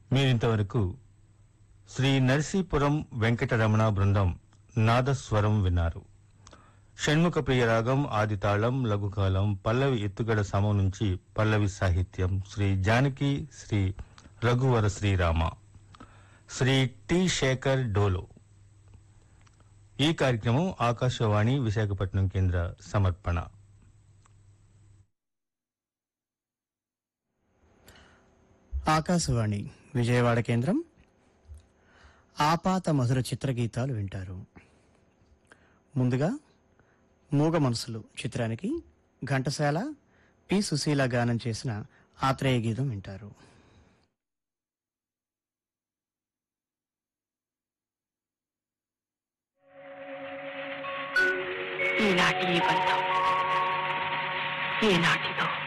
మీరింతవరకు శ్రీ నరసీపురం వెంకటరమణ బృందం నాదస్వరం విన్నారు షణ్ముఖ ప్రియ రాగం ఆదితాళం లఘుకాలం పల్లవి ఎత్తుగడ సమం నుంచి పల్లవి సాహిత్యం శ్రీ జానకి శ్రీ రఘువర శ్రీరామ శ్రీ టి శేఖర్ డోలో ఈ కార్యక్రమం ఆకాశవాణి విశాఖపట్నం కేంద్ర సమర్పణ ఆకాశవాణి విజయవాడ కేంద్రం ఆపాత మధుర చిత్రగీతాలు వింటారు ముందుగా మూగ మనసులు చిత్రానికి ఘంటసాల పి సుశీల గానం చేసిన ఆత్రేయ గీతం వింటారు ఈనాటి ఈ బంధం ఏనాటిదో